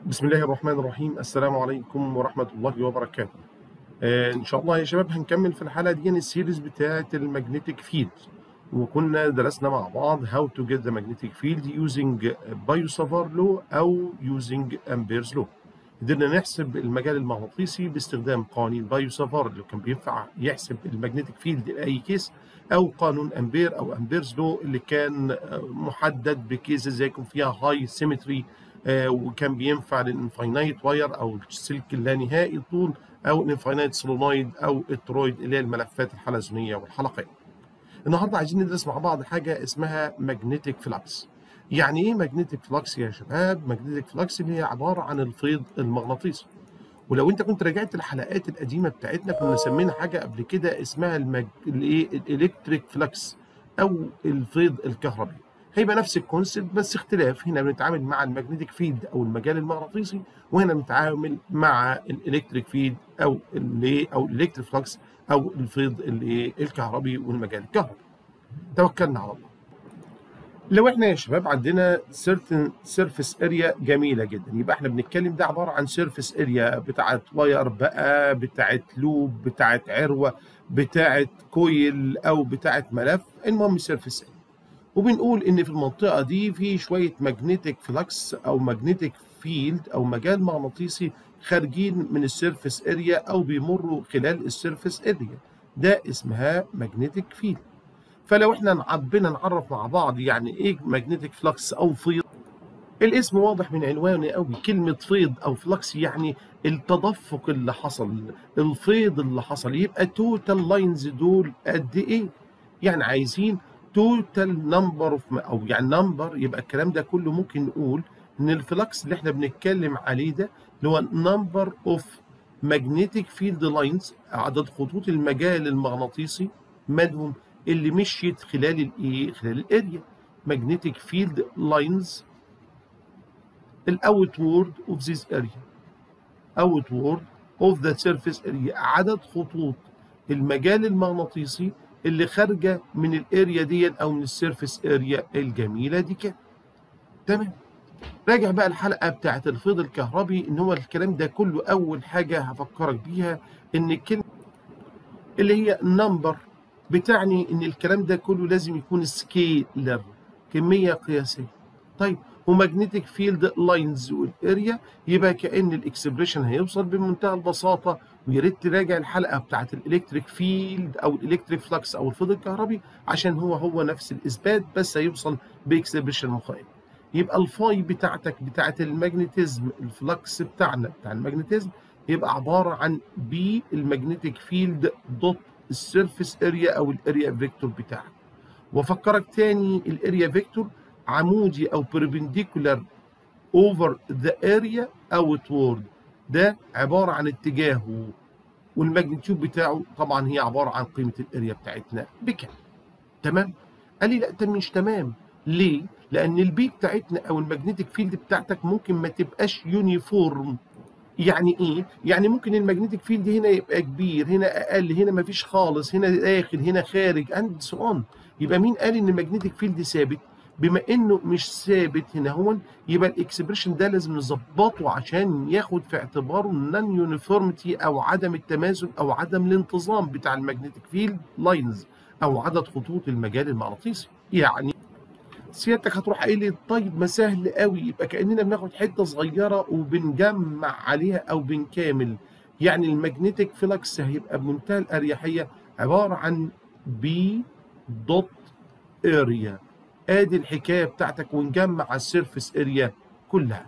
بسم الله الرحمن الرحيم السلام عليكم ورحمة الله وبركاته آه إن شاء الله يا شباب هنكمل في الحلقة دي السيريز بتاعة المagnetic field وكنا درسنا مع بعض how to get the magnetic field using Biot-Savart law أو using Ampere's law قدرنا نحسب المجال المغناطيسي باستخدام قوانين بايو-سافار اللي كان بينفع يحسب المagnetic فيلد لأي كيس أو قانون أمبير أو أمبيرز لو اللي كان محدد بكيسز يكون فيها هاي سيمتري وكان بينفع للانفاينايت واير او السلك اللانهائي طول او الانفاينايت سولونويد او الترويد اللي هي الملفات الحلزونيه والحلقيه. النهارده عايزين ندرس مع بعض حاجه اسمها ماجنتيك فلكس. يعني ايه ماجنتيك فلكس يا شباب؟ ماجنتيك فلكس اللي هي عباره عن الفيض المغناطيسي. ولو انت كنت راجعت الحلقات القديمه بتاعتنا كنا سمينا حاجه قبل كده اسمها المج... الايه الالكتريك فلكس او الفيض الكهربي. هيبقى نفس الكونسيبت بس اختلاف هنا بنتعامل مع المagnetic فيلد او المجال المغناطيسي وهنا بنتعامل مع الالكتريك فيلد او اللي او الالكتريك فلكس او الفيض اللي الكهربي والمجال الكهربي توكلنا على الله لو احنا يا شباب عندنا certain surface area جميله جدا يبقى احنا بنتكلم ده عباره عن surface area بتاعت واير بقى بتاعت لوب بتاعت عروه بتاعت كويل او بتاعت ملف المهم surface area وبنقول ان في المنطقه دي في شويه ماجنتيك فلكس او ماجنتيك فيلد او مجال مغناطيسي خارجين من السيرفيس اريا او بيمروا خلال السيرفيس اريا ده اسمها ماجنتيك فيلد فلو احنا حبينا نعرف مع بعض يعني ايه ماجنتيك فلكس او فيض الاسم واضح من عنوانه قوي كلمة فيض أو فلكس يعني التدفق اللي حصل الفيض اللي حصل يبقى توتال لاينز دول قد إيه؟ يعني عايزين توتال نمبر اوف او يعني نمبر يبقى الكلام ده كله ممكن نقول ان الفلكس اللي احنا بنتكلم عليه ده اللي هو نمبر اوف ماجنتيك فيلد لاينز عدد خطوط المجال المغناطيسي مالهم اللي مشيت خلال الايه خلال الاريا ماجنتيك فيلد لاينز الاوت وورد اوف ذيس اريا اوت وورد اوف ذا سيرفيس اريا عدد خطوط المجال المغناطيسي اللي خارجه من الاريا دي او من السيرفيس اريا الجميله دي كده تمام راجع بقى الحلقه بتاعت الفيض الكهربي ان هو الكلام ده كله اول حاجه هفكرك بيها ان الكلمه اللي هي نمبر بتعني ان الكلام ده كله لازم يكون سكيلر كميه قياسيه طيب وماجنتيك فيلد لاينز والاريا يبقى كان الاكسبريشن هيوصل بمنتهى البساطه ويا ريت تراجع الحلقه بتاعت الالكتريك فيلد او الالكتريك فلكس او الفيض الكهربي عشان هو هو نفس الاثبات بس هيوصل باكسبريشن مخالف يبقى الفاي بتاعتك بتاعت الماجنتيزم الفلكس بتاعنا بتاع الماجنتيزم يبقى عباره عن بي الماجنتيك فيلد دوت السيرفيس اريا او الاريا فيكتور بتاعك وافكرك تاني الاريا فيكتور عمودي او perpendicular over the area outward ده عبارة عن اتجاهه والماجنتيود بتاعه طبعا هي عبارة عن قيمة الاريا بتاعتنا بكام تمام قال لي لا ده مش تمام ليه لان البي بتاعتنا او الماجنتيك فيلد بتاعتك ممكن ما تبقاش يونيفورم يعني ايه يعني ممكن الماجنتيك فيلد هنا يبقى كبير هنا اقل هنا ما فيش خالص هنا داخل هنا خارج اند سو اون يبقى مين قال ان الماجنتيك فيلد ثابت بما انه مش ثابت هنا هون يبقى الاكسبريشن ده لازم نظبطه عشان ياخد في اعتباره النون يونيفورميتي او عدم التماثل او عدم الانتظام بتاع الماجنتيك فيلد لاينز او عدد خطوط المجال المغناطيسي يعني سيادتك هتروح قايل لي طيب ما سهل قوي يبقى كاننا بناخد حته صغيره وبنجمع عليها او بنكامل يعني الماجنتيك فلكس هيبقى بمنتهى الاريحيه عباره عن بي دوت اريا ادي الحكايه بتاعتك ونجمع السيرفيس اريا كلها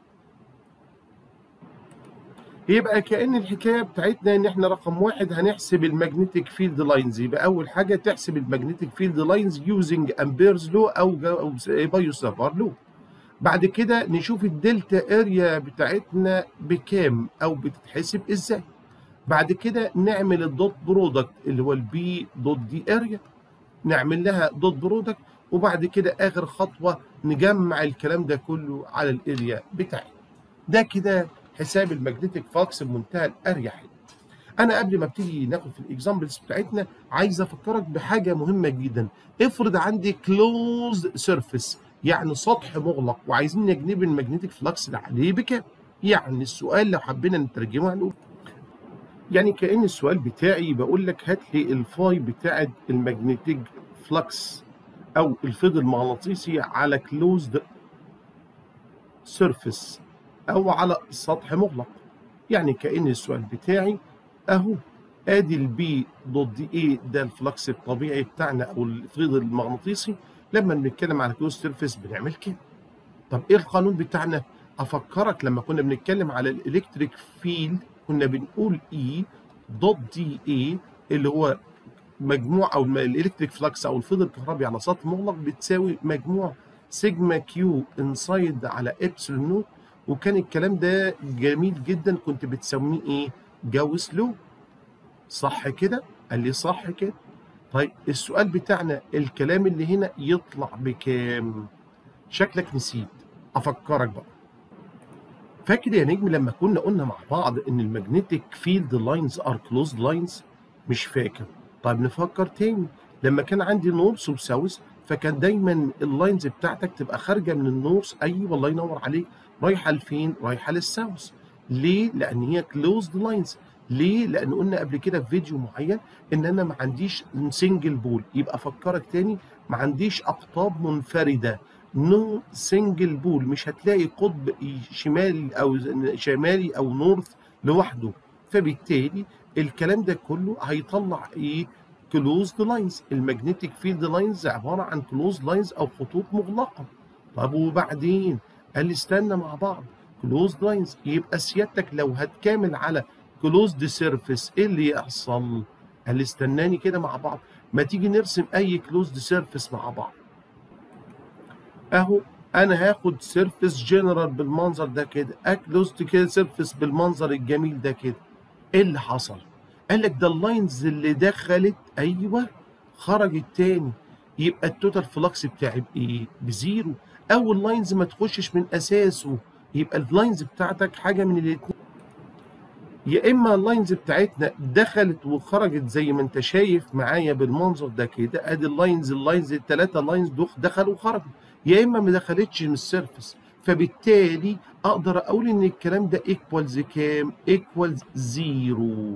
يبقى كأن الحكاية بتاعتنا إن إحنا رقم واحد هنحسب الماجنتيك فيلد لاينز يبقى أول حاجة تحسب الماجنتيك فيلد لاينز يوزنج أمبيرز لو أو بايو-سافار لو بعد كده نشوف الدلتا اريا بتاعتنا بكام أو بتتحسب إزاي بعد كده نعمل الدوت برودكت اللي هو البي دوت دي اريا نعمل لها دوت برودكت وبعد كده اخر خطوه نجمع الكلام ده كله على الاريا بتاعي ده كده حساب الماجنتيك فلكس بمنتهى الاريحيه انا قبل ما ابتدي ناخد في الاكزامبلز بتاعتنا عايز افكرك بحاجه مهمه جدا افرض عندي كلوز سيرفيس يعني سطح مغلق وعايزين نجنب الماجنتيك فلكس اللي عليه بكام يعني السؤال لو حبينا نترجمه هنقول يعني كأن السؤال بتاعي بقول لك هات لي الفاي بتاعت المagnetic فلكس أو الفيض المغناطيسي على closed surface أو على سطح مغلق يعني كأن السؤال بتاعي أهو ادي البي دوت دي اي ده الفلكس الطبيعي بتاعنا او الفيض المغناطيسي لما بنتكلم على كلوز سيرفيس بنعمل كده طب ايه القانون بتاعنا افكرك لما كنا بنتكلم على الالكتريك فيلد كنا بنقول اي دوت دي اي اللي هو مجموع او الالكتريك فلكس او الفيض الكهربي على سطح مغلق بتساوي مجموع سيجما كيو انسايد على ابسلون نوت وكان الكلام ده جميل جدا كنت بتسميه ايه جاوس لو صح كده قال لي صح كده طيب السؤال بتاعنا الكلام اللي هنا يطلع بكام شكلك نسيت افكرك بقى فاكر يا نجم لما كنا قلنا مع بعض ان المagnetic فيلد لاينز ار كلوزد لاينز مش فاكر طيب نفكر تاني لما كان عندي نورث وساوث فكان دايما اللاينز بتاعتك تبقى خارجه من النورث ايوه الله ينور عليك رايحه لفين رايحه للساوث ليه لان هي كلوزد لاينز ليه؟ لأن قلنا قبل كده في فيديو معين إن أنا ما عنديش سنجل بول، يبقى أفكرك تاني ما عنديش أقطاب منفردة، نو سنجل بول، مش هتلاقي قطب شمالي أو شمالي أو نورث لوحده، فبالتالي الكلام ده كله هيطلع إيه؟ كلوزد لاينز، المagnetic فيلد لاينز عبارة عن كلوزد لاينز أو خطوط مغلقة. طب وبعدين؟ قال لي استنى مع بعض، كلوزد لاينز يبقى سيادتك لو هتكامل على كلوزد سيرفيس ايه اللي يحصل؟ قال لي استناني كده مع بعض ما تيجي نرسم اي كلوزد سيرفيس مع بعض اهو انا هاخد سيرفيس جنرال بالمنظر ده كده اكلوزد كده سيرفيس بالمنظر الجميل ده كده ايه اللي حصل؟ قال لك ده اللاينز اللي دخلت ايوه خرجت تاني يبقى التوتال فلكس بتاعي بايه؟ بزيرو اول لاينز ما تخشش من اساسه يبقى اللاينز بتاعتك حاجه من الاثنين يا اما اللاينز بتاعتنا دخلت وخرجت زي ما انت شايف معايا بالمنظر ده كده ادي اللاينز اللاينز الثلاثه لاينز دخلوا وخرجوا يا اما ما دخلتش من السيرفس فبالتالي اقدر اقول ان الكلام ده ايكوالز كام؟ ايكوالز زيرو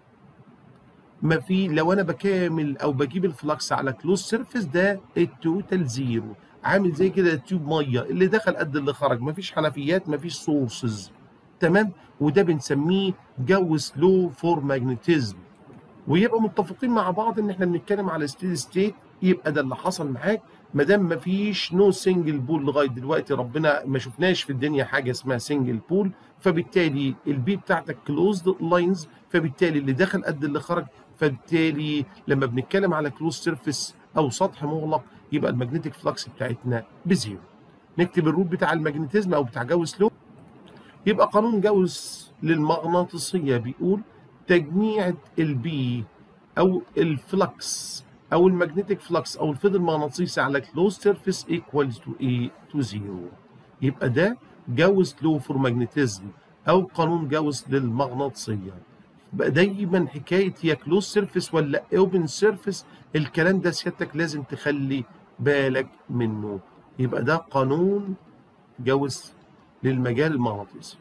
ما في لو انا بكامل او بجيب الفلكس على كلوز سيرفيس ده التوتال زيرو عامل زي كده تيوب ميه اللي دخل قد اللي خرج مفيش حنفيات مفيش سورسز تمام وده بنسميه جو سلو فور ماجنتيزم ويبقى متفقين مع بعض ان احنا بنتكلم على ستيدي ستيت يبقى ده اللي حصل معاك ما دام ما فيش نو سنجل بول لغايه دلوقتي ربنا ما شفناش في الدنيا حاجه اسمها سنجل بول فبالتالي البي بتاعتك كلوزد لاينز فبالتالي اللي دخل قد اللي خرج فبالتالي لما بنتكلم على كلوز سيرفيس او سطح مغلق يبقى المagnetic فلكس بتاعتنا بزيرو نكتب الروت بتاع الماجنتيزم او بتاع جو سلو يبقى قانون جوز للمغناطيسية بيقول تجميع البي أو الفلكس أو المagnetic فلكس أو الفيض المغناطيسي على كلوز سيرفيس equals to A to zero يبقى ده جوز لو فور ماجنتيزم أو قانون جوز للمغناطيسية بقى دايما حكاية هي كلوز سيرفيس ولا اوبن سيرفيس الكلام ده سيادتك لازم تخلي بالك منه يبقى ده قانون جوز للمجال المغناطيسي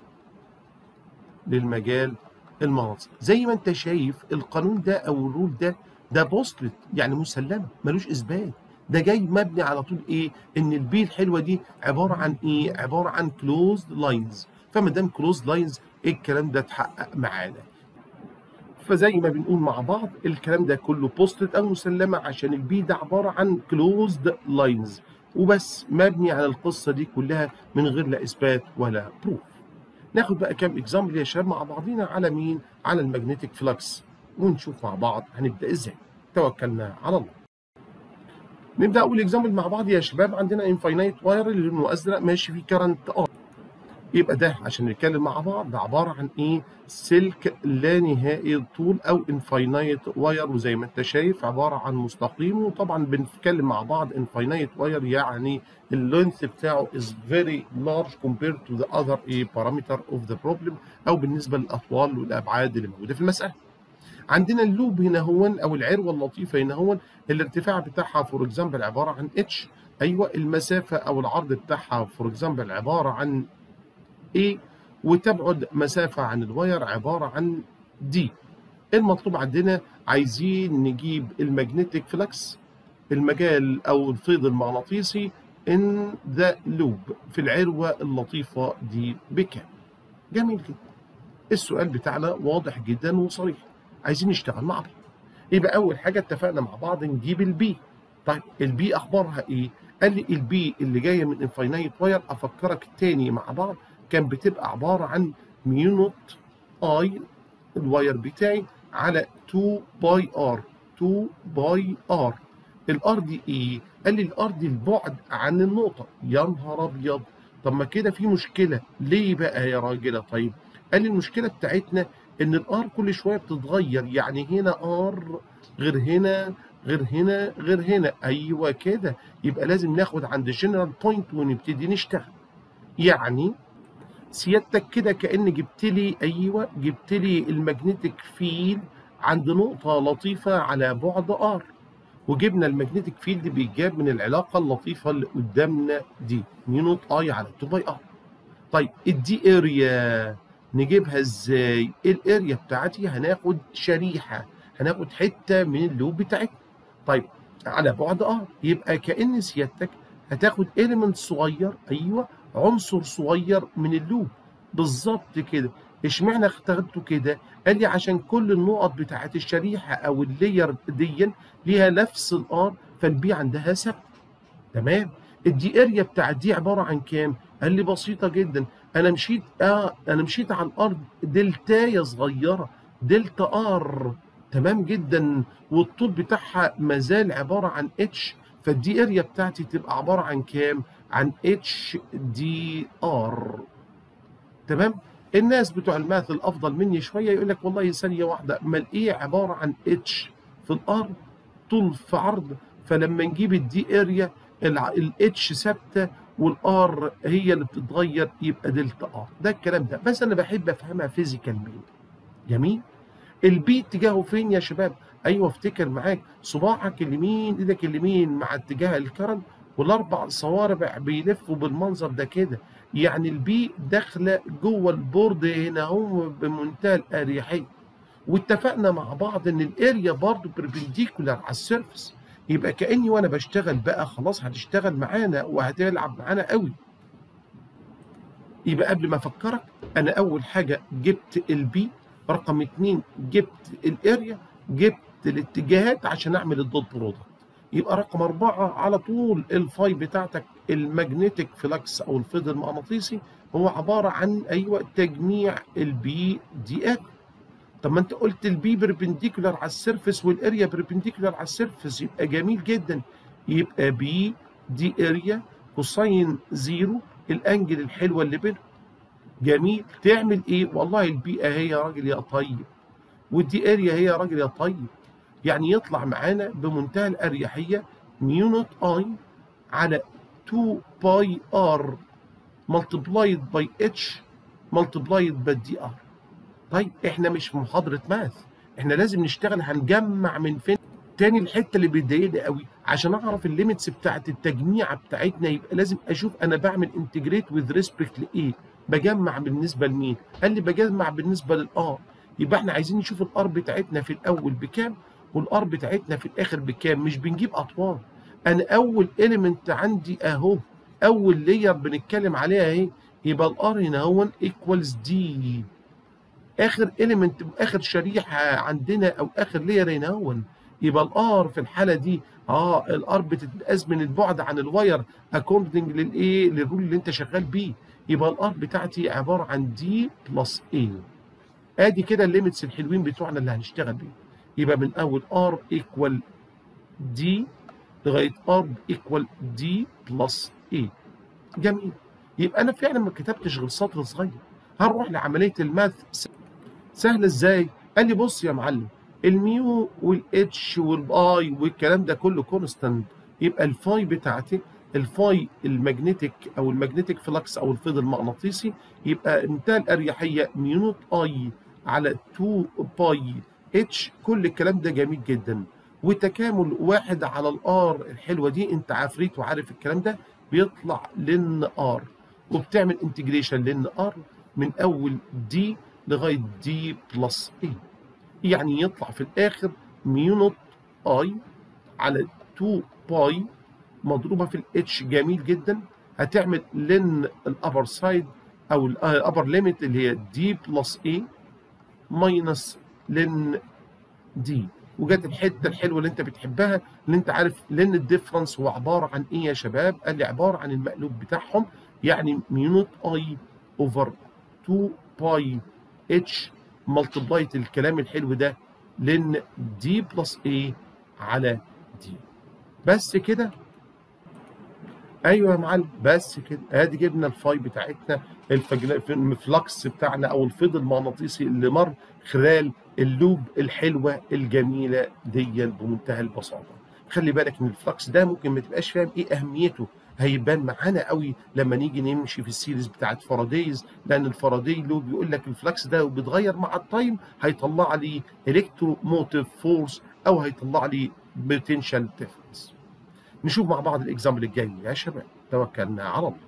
للمجال المغناطيسي زي ما انت شايف القانون ده او الرول ده ده بوستلت يعني مسلمه ملوش اثبات ده جاي مبني على طول ايه ان البي الحلوه دي عباره عن ايه عباره عن كلوزد لاينز فما دام كلوزد لاينز ايه الكلام ده اتحقق معانا فزي ما بنقول مع بعض الكلام ده كله بوستلت او مسلمه عشان البي ده عباره عن كلوزد لاينز وبس مبني على القصه دي كلها من غير لا اثبات ولا بروف ناخد بقى كام اكزامبل يا شباب مع بعضينا على مين على المagnetic فلكس ونشوف مع بعض هنبدا ازاي توكلنا على الله نبدا اول اكزامبل مع بعض يا شباب عندنا انفاينايت واير اللي لونه ازرق ماشي فيه كرنت ار يبقى ده عشان نتكلم مع بعض ده عباره عن ايه سلك لا نهائي الطول او انفاينايت واير وزي ما انت شايف عباره عن مستقيم وطبعا بنتكلم مع بعض انفاينايت واير يعني اللينث بتاعه is very large compared to the other a parameter of the problem او بالنسبه للاطوال والابعاد اللي موجوده في المساله عندنا اللوب هنا هون او العروه اللطيفه هنا هون الارتفاع بتاعها فور اكزامبل عباره عن اتش ايوه المسافه او العرض بتاعها فور اكزامبل عباره عن ايه وتبعد مسافة عن الواير عبارة عن دي المطلوب عندنا عايزين نجيب المagnetic فلكس المجال أو الفيض المغناطيسي in the loop في العروة اللطيفة دي بكام جميل جدا السؤال بتاعنا واضح جدا وصريح عايزين نشتغل مع بعض يبقى أول حاجة اتفقنا مع بعض نجيب البي طيب البي أخبارها إيه؟ قال لي البي اللي جاية من انفاينايت واير أفكرك تاني مع بعض كان بتبقى عبارة عن ميو نوت اي الواير بتاعي على 2 باي ار 2 باي ار الار دي ايه؟ قال لي الار دي البعد عن النقطة يا نهار ابيض طب ما كده في مشكلة ليه بقى يا راجلة طيب؟ قال لي المشكلة بتاعتنا ان الار كل شوية بتتغير يعني هنا ار غير هنا غير هنا غير هنا ايوه كده يبقى لازم ناخد عند جنرال بوينت ونبتدي نشتغل يعني سيادتك كده كأن جبت لي ايوه جبت لي المagnetic فيلد عند نقطة لطيفة على بعد ار وجبنا المagnetic فيلد بيجاب من العلاقة اللطيفة اللي قدامنا دي ميو نوت اي على 2 باي ار طيب الدي اريا نجيبها ازاي؟ الاريا بتاعتي هناخد شريحة هناخد حتة من اللوب بتاعتنا طيب على بعد ار يبقى كأن سيادتك هتاخد element صغير ايوه عنصر صغير من اللوب بالظبط كده اشمعنى اخترته كده قال لي عشان كل النقط بتاعت الشريحه او اللاير دي ليها نفس الار فالبي عندها ثابته تمام الدي اريا بتاعت دي عباره عن كام قال لي بسيطه جدا انا مشيت اه انا مشيت على الارض دلتايه صغيره دلتا ار تمام جدا والطول بتاعها مازال عباره عن اتش فالدي اريا بتاعتي تبقى عباره عن كام عن اتش دي ار تمام الناس بتوع الماث الافضل مني شويه يقول لك والله ثانيه واحده امال ايه عباره عن اتش في الارض طول في عرض فلما نجيب الدي اريا الاتش ثابته والار هي اللي بتتغير يبقى دلتا ار ده الكلام ده بس انا بحب افهمها فيزيكال مين جميل البي اتجاهه فين يا شباب ايوه افتكر معاك صباعك اليمين ايدك اليمين مع اتجاه الكرنت والاربع صوارع بيلفوا بالمنظر ده كده يعني البي داخله جوه البورد هنا هو بمنتهى الاريحيه واتفقنا مع بعض ان الاريا برضو بربنديكولار على السيرفس يبقى كاني وانا بشتغل بقى خلاص هتشتغل معانا وهتلعب معانا قوي يبقى قبل ما افكرك انا اول حاجه جبت البي رقم اتنين جبت الاريا جبت الاتجاهات عشان اعمل الدوت برودكت يبقى رقم أربعة على طول الفاي بتاعتك المagnetic فلكس أو الفيض المغناطيسي هو عبارة عن أيوة تجميع البي دي ال طب ما أنت قلت البي بربنديكولار على السيرفس والأريا بربنديكولار على السيرفس يبقى جميل جدا يبقى بي دي أريا كوساين زيرو الأنجل الحلوة اللي بينهم جميل تعمل إيه؟ والله البي أهي يا راجل يا طيب والدي أريا هي يا راجل يا طيب يعني يطلع معانا بمنتهى الأريحية ميو نوت اي على 2 باي ار ملتبلايد باي اتش ملتبلايد باي دي ار طيب احنا مش في محاضرة ماث احنا لازم نشتغل هنجمع من فين تاني الحته اللي بتضايقني قوي عشان اعرف الليميتس بتاعت التجميعه بتاعتنا يبقى لازم اشوف انا بعمل انتجريت وذ ريسبكت لايه بجمع بالنسبه لمين قال لي بجمع بالنسبه للار يبقى احنا عايزين نشوف الار بتاعتنا في الاول بكام والار بتاعتنا في الاخر بكام مش بنجيب اطوال انا اول اليمنت عندي اهو اول لاير بنتكلم عليها اهي يبقى الار هنا هو ايكوالز دي اخر اليمنت اخر شريحه عندنا او اخر لاير هنا هو يبقى الار في الحاله دي اه الار بتتقاس من البعد عن الواير اكوردنج للايه للرول اللي انت شغال بيه يبقى الار بتاعتي عباره عن دي بلس اي ادي كده الليميتس الحلوين بتوعنا اللي هنشتغل بيه يبقى من اول ار ايكوال دي لغايه ار ايكوال دي بلس اي جميل يبقى انا فعلا ما كتبتش غير سطر صغير هنروح لعمليه الماث سهله ازاي قال لي بص يا معلم الميو والاتش والاي والكلام ده كله كونستانت يبقى الفاي بتاعتي الفاي المagnetic او المagnetic فلكس او الفيض المغناطيسي يبقى انتهى الاريحيه ميو نوت اي على 2 باي اتش كل الكلام ده جميل جدا وتكامل واحد على الار الحلوه دي انت عفريت وعارف الكلام ده بيطلع لن ار وبتعمل انتجريشن لن ار من اول دي لغايه دي بلس اي يعني يطلع في الاخر ميو نوت اي على 2 باي مضروبه في الاتش جميل جدا هتعمل لن الابر سايد او الابر ليميت اللي هي دي بلس اي ماينس لن دي وجت الحته الحلوه اللي انت بتحبها اللي انت عارف لان الديفرنس هو عباره عن ايه يا شباب؟ قال لي عباره عن المقلوب بتاعهم يعني ميونوت اي اوفر 2 باي اتش ملتبلايت الكلام الحلو ده لان دي بلس ايه على دي بس كده ايوه يا معلم بس كده ادي جبنا الفاي بتاعتنا الفلكس بتاعنا او الفيض المغناطيسي اللي مر خلال اللوب الحلوه الجميله دي بمنتهى البساطه خلي بالك ان الفلكس ده ممكن ما تبقاش فاهم ايه اهميته هيبان معانا قوي لما نيجي نمشي في السيريز بتاعت فارادايز لان الفاراداي لوب بيقول لك الفلكس ده بيتغير مع التايم هيطلع لي الكترو موتيف فورس او هيطلع لي بوتنشال ديفرنس نشوف مع بعض الاكزامبل الجاي يا شباب توكلنا على الله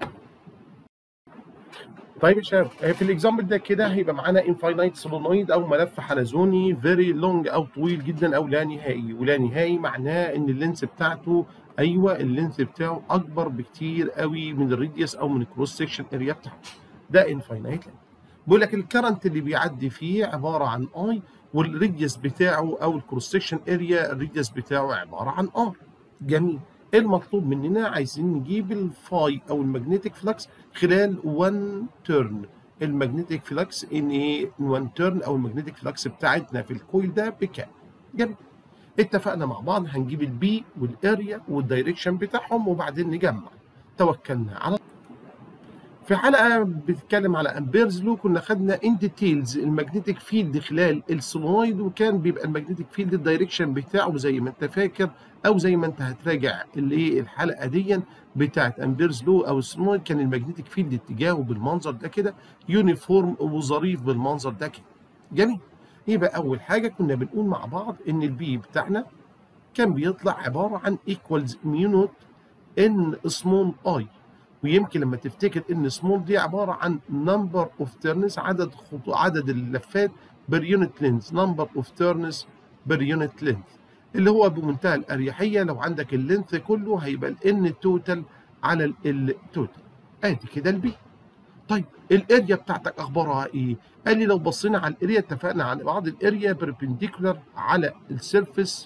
طيب يا شباب في الاكزامبل ده كده هيبقى معانا انفاينايت سولونويد او ملف حلزوني فيري لونج او طويل جدا او لا نهائي ولا نهائي معناه ان اللينس بتاعته ايوه اللينس بتاعه اكبر بكتير قوي من الريديوس او من الكروس سكشن اريا بتاعته ده انفاينايت بيقول لك الكرنت اللي بيعدي فيه عباره عن اي والريديوس بتاعه او الكروس سكشن اريا الريديوس بتاعه عباره عن ار جميل ايه المطلوب مننا عايزين نجيب الفاي او المagnetic فلكس خلال 1 تيرن المagnetic فلكس ان ايه 1 تيرن او المagnetic فلكس بتاعتنا في الكويل ده بكام جميل اتفقنا مع بعض هنجيب البي والاريا والدايركشن بتاعهم وبعدين نجمع توكلنا على في حلقه بتتكلم على امبيرز لو كنا خدنا ان ديتيلز المagnetic فيلد خلال السولويد وكان بيبقى المagnetic فيلد الدايركشن بتاعه زي ما انت فاكر او زي ما انت هتراجع الايه الحلقه دي بتاعت امبيرز لو او السولويد كان المagnetic فيلد اتجاهه بالمنظر ده كده يونيفورم وظريف بالمنظر ده كده جميل يبقى اول حاجه كنا بنقول مع بعض ان البي بتاعنا كان بيطلع عباره عن ايكوالز ميو نوت ان سمول اي ويمكن لما تفتكر ان سمول دي عباره عن نمبر اوف تيرنز عدد خطو عدد اللفات بير يونت لينز نمبر اوف تيرنز بير يونت لينز اللي هو بمنتهى الاريحيه لو عندك اللينث كله هيبقى الان توتال على التوتال ادي كده البي طيب الاريا بتاعتك اخبارها ايه؟ قال لي لو بصينا على الاريا اتفقنا على بعض الاريا بربنديكولار على السيرفيس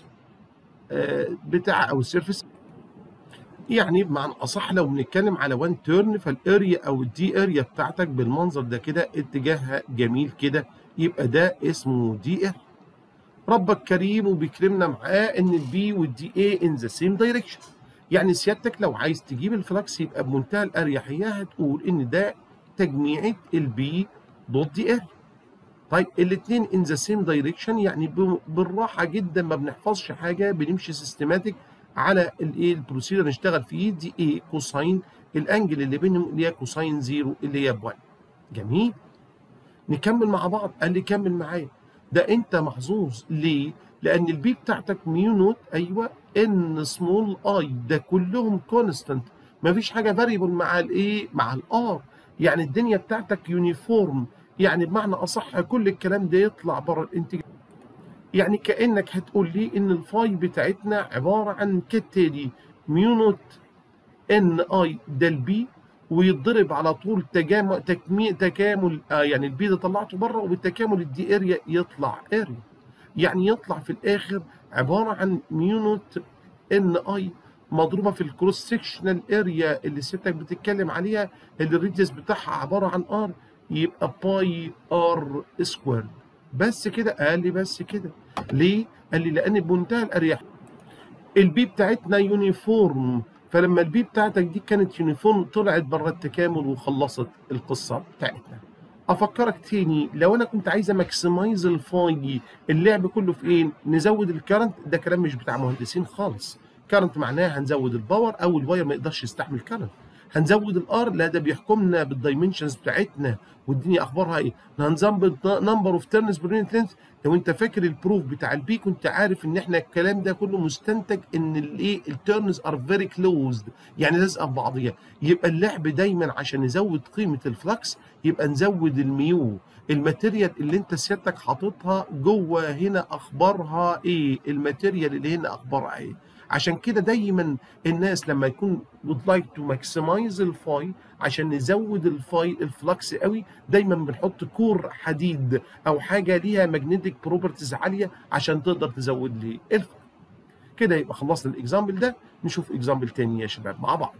بتاع او السيرفيس يعني بمعنى اصح لو بنتكلم على 1 تيرن فالاريا او الدي اريا بتاعتك بالمنظر ده كده اتجاهها جميل كده يبقى ده اسمه دي ار ربك كريم وبيكرمنا معاه ان البي والدي اي ان ذا سيم دايركشن يعني سيادتك لو عايز تجيب الفلكس يبقى بمنتهى الاريحيه هتقول ان ده تجميعة البي دوت دي ار طيب الاثنين ان ذا سيم دايركشن يعني بالراحه جدا ما بنحفظش حاجه بنمشي سيستماتيك على الايه البروسيدر نشتغل فيه دي ايه كوساين الانجل اللي بينهم اللي هي كوساين زيرو اللي هي ب 1 جميل نكمل مع بعض قال لي كمل معايا ده انت محظوظ ليه؟ لان البي بتاعتك ميو نوت ايوه ان سمول اي ده كلهم كونستانت مفيش حاجه فاريبل مع الايه؟ مع الار يعني الدنيا بتاعتك يونيفورم يعني بمعنى اصح كل الكلام ده يطلع بره الانتجرال يعني كانك هتقول لي ان الفاي بتاعتنا عباره عن كالتالي ميو نوت ان اي ده البي ويتضرب على طول تجامع تكميل تكامل آه يعني البي ده طلعته بره وبالتكامل الدي اريا يطلع اريا يعني يطلع في الاخر عباره عن ميو نوت ان اي مضروبه في الكروس سكشنال اريا اللي ستك بتتكلم عليها اللي الريديوس بتاعها عباره عن ار يبقى باي ار سكوير بس كده قال لي بس كده ليه؟ قال لي لان بمنتهى الاريحيه البي بتاعتنا يونيفورم فلما البي بتاعتك دي كانت يونيفورم طلعت بره التكامل وخلصت القصه بتاعتنا افكرك تاني لو انا كنت عايز اماكسمايز الفاي اللعب كله في ايه؟ نزود الكرنت ده كلام مش بتاع مهندسين خالص كرنت معناها هنزود الباور او الواير ما يقدرش يستحمل كرنت هنزود الار لا ده بيحكمنا بالدايمنشنز بتاعتنا والدنيا اخبارها ايه هنظبط نمبر اوف تيرنز بير يونت لينث لو انت فاكر البروف بتاع البي كنت عارف ان احنا الكلام ده كله مستنتج ان الايه التيرنز ار فيري كلوزد يعني لازقه في بعضيها يبقى اللعب دايما عشان نزود قيمه الفلكس يبقى نزود الميو الماتيريال اللي انت سيادتك حاططها جوه هنا اخبارها ايه الماتيريال اللي هنا اخبارها ايه عشان كده دايما الناس لما يكون would like to maximize الفاي عشان نزود الفاي الفلكس قوي دايما بنحط كور حديد او حاجه ليها ماجنتيك بروبرتيز عاليه عشان تقدر تزود لي الفاي كده يبقى خلصنا الاكزامبل ده نشوف اكزامبل تاني يا شباب مع بعض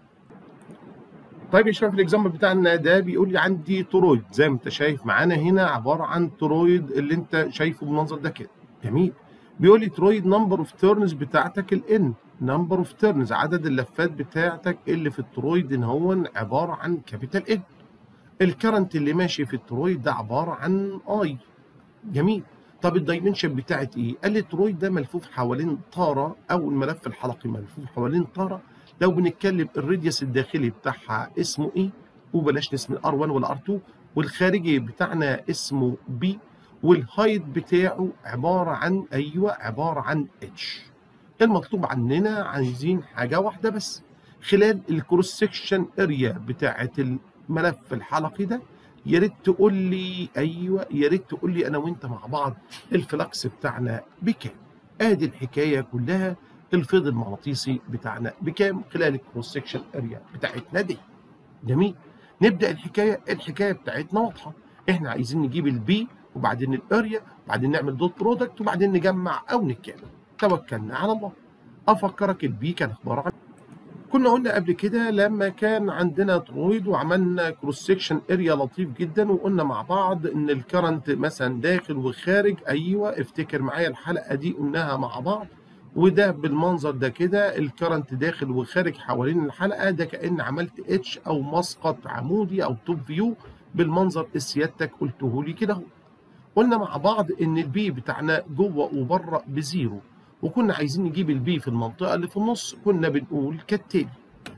طيب يا شباب الاكزامبل بتاعنا ده بيقول لي عندي ترويد زي ما انت شايف معانا هنا عباره عن ترويد اللي انت شايفه بالمنظر ده كده جميل بيقول لي ترويد نمبر اوف تيرنز بتاعتك الان نمبر اوف تيرنز عدد اللفات بتاعتك اللي في الترويد ان هو عباره عن كابيتال ان الكرنت اللي ماشي في الترويد ده عباره عن اي جميل طب الدايمنشن بتاعت ايه؟ قال لي الترويد ده ملفوف حوالين طاره او الملف الحلقي ملفوف حوالين طاره لو بنتكلم الراديوس الداخلي بتاعها اسمه ايه؟ وبلاش نسمي ار 1 ولا ار 2 والخارجي بتاعنا اسمه بي والهايت بتاعه عباره عن ايوه عباره عن اتش المطلوب عننا عايزين حاجه واحده بس خلال الكروس سكشن اريا بتاعه الملف الحلقي ده يا ريت تقول لي ايوه يا ريت تقول لي انا وانت مع بعض الفلكس بتاعنا بكام ادي الحكايه كلها الفيض المغناطيسي بتاعنا بكام خلال الكروس سكشن اريا بتاعتنا دي جميل نبدا الحكايه الحكايه بتاعتنا واضحه احنا عايزين نجيب البي وبعدين الاريا وبعدين نعمل دوت برودكت وبعدين نجمع او نتكامل توكلنا على الله افكرك البي كان عباره عن كنا قلنا قبل كده لما كان عندنا ترويد وعملنا كروس سكشن اريا لطيف جدا وقلنا مع بعض ان الكرنت مثلا داخل وخارج ايوه افتكر معايا الحلقه دي قلناها مع بعض وده بالمنظر ده كده الكرنت داخل وخارج حوالين الحلقه ده كان عملت اتش او مسقط عمودي او توب فيو بالمنظر اللي سيادتك قلته لي كده اهو قلنا مع بعض ان البي بتاعنا جوه وبره بزيرو وكنا عايزين نجيب البي في المنطقه اللي في النص كنا بنقول كالتالي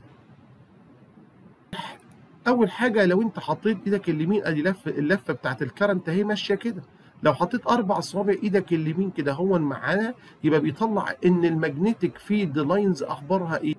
اول حاجه لو انت حطيت ايدك اليمين ادي لف اللفه بتاعت الكرنت اهي ماشيه كده لو حطيت اربع اصابع ايدك اليمين كده هو معانا يبقى بيطلع ان الماجنتيك فيلد لاينز اخبارها ايه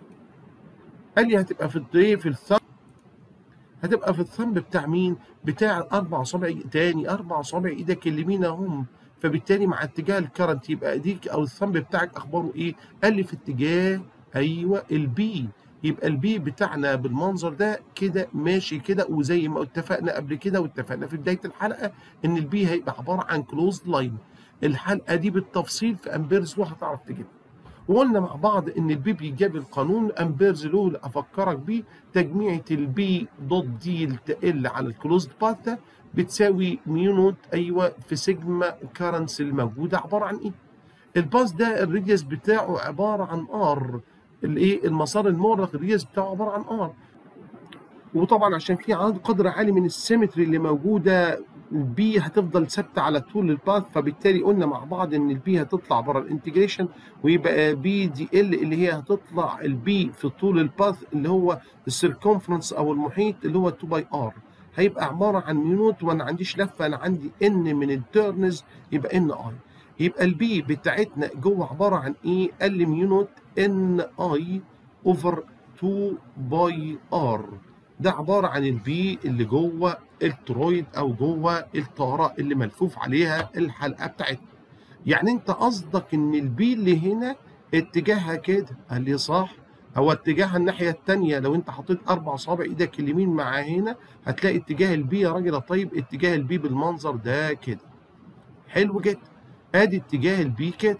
قال لي هتبقى في ايه في الثمب هتبقى في الثمب بتاع مين بتاع اربع اصابع تاني اربع اصابع ايدك اليمين اهم فبالتالي مع اتجاه الكرنت يبقى ايديك او الثمب بتاعك اخباره ايه قال لي في اتجاه ايوه البي يبقى البي بتاعنا بالمنظر ده كده ماشي كده وزي ما اتفقنا قبل كده واتفقنا في بدايه الحلقه ان البي هيبقى عباره عن كلوزد لاين الحلقه دي بالتفصيل في امبيرز لو هتعرف تجيبها وقلنا مع بعض ان البي بيجاب القانون امبيرز لو اللي افكرك بيه تجميعة البي دوت دي تقل على الكلوزد باث ده بتساوي ميو نوت ايوه في سيجما كارنس الموجوده عباره عن ايه؟ الباس ده الريديوس بتاعه عباره عن ار الايه المسار المغلق الريديوس بتاعه عباره عن ار وطبعا عشان في عدد قدر عالي من السيمتري اللي موجوده البي هتفضل ثابته على طول الباث فبالتالي قلنا مع بعض ان البي هتطلع بره الانتجريشن ويبقى بي دي ال اللي هي هتطلع البي في طول الباث اللي هو السيركمفرنس او المحيط اللي هو 2 باي ار هيبقى عباره عن ميونوت وانا عنديش لفه انا عندي ان من التيرنز يبقى ان اي يبقى البي بتاعتنا جوه عباره عن ايه؟ قال لي ميونوت ان اي اوفر 2 باي ار ده عباره عن البي اللي جوه الترويد او جوه الطاره اللي ملفوف عليها الحلقه بتاعتنا. يعني انت قصدك ان البي اللي هنا اتجاهها كده قال لي صح هو اتجاهها الناحيه الثانيه لو انت حطيت اربع صوابع ايدك اليمين مع هنا هتلاقي اتجاه البي يا راجل طيب اتجاه البي بالمنظر ده كده. حلو جدا. ادي اتجاه البي كده.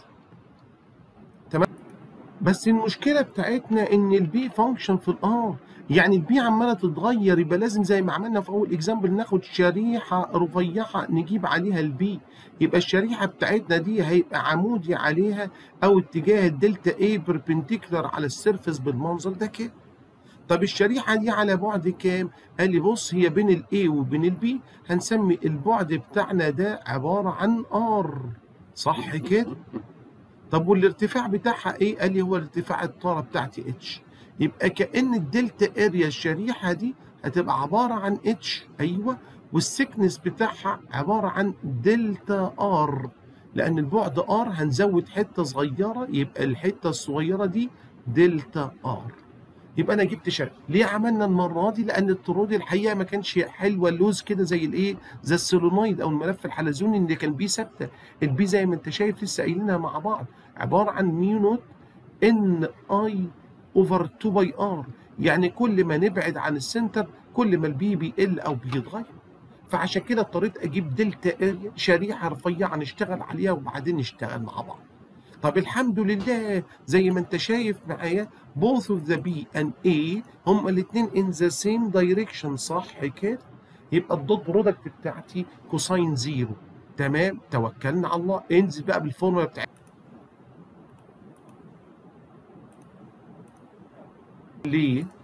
تمام؟ بس المشكله بتاعتنا ان البي فانكشن في الار يعني البي عماله تتغير يبقى لازم زي ما عملنا في اول اكزامبل ناخد شريحه رفيعه نجيب عليها البي يبقى الشريحه بتاعتنا دي هيبقى عمودي عليها او اتجاه الدلتا اي بربنديكولار على السيرفيس بالمنظر ده كده طب الشريحه دي على بعد كام قال لي بص هي بين الاي وبين البي هنسمي البعد بتاعنا ده عباره عن ار صح كده طب والارتفاع بتاعها ايه قال لي هو ارتفاع الطاره بتاعتي اتش يبقى كأن الدلتا اريا الشريحة دي هتبقى عبارة عن اتش ايوه والسكنس بتاعها عبارة عن دلتا ار لأن البعد ار هنزود حتة صغيرة يبقى الحتة الصغيرة دي دلتا ار يبقى انا جبت شكل ليه عملنا المره دي لان الطرود الحقيقه ما كانش حلوه اللوز كده زي الايه زي السولونويد او الملف الحلزوني اللي كان بيه ثابته البي زي ما انت شايف لسه قايلينها مع بعض عباره عن ميو نوت ان اي اوفر 2 باي ار يعني كل ما نبعد عن السنتر كل ما البي بيقل او بيتغير فعشان كده اضطريت اجيب دلتا اريا شريحه رفيعه نشتغل عليها وبعدين نشتغل مع بعض طب الحمد لله زي ما انت شايف معايا both of the B and A هما الاثنين in the same direction صح كده يبقى الدوت برودكت بتاعتي كوساين زيرو تمام توكلنا على الله انزل بقى بالفورمولا بتاعتي ليه؟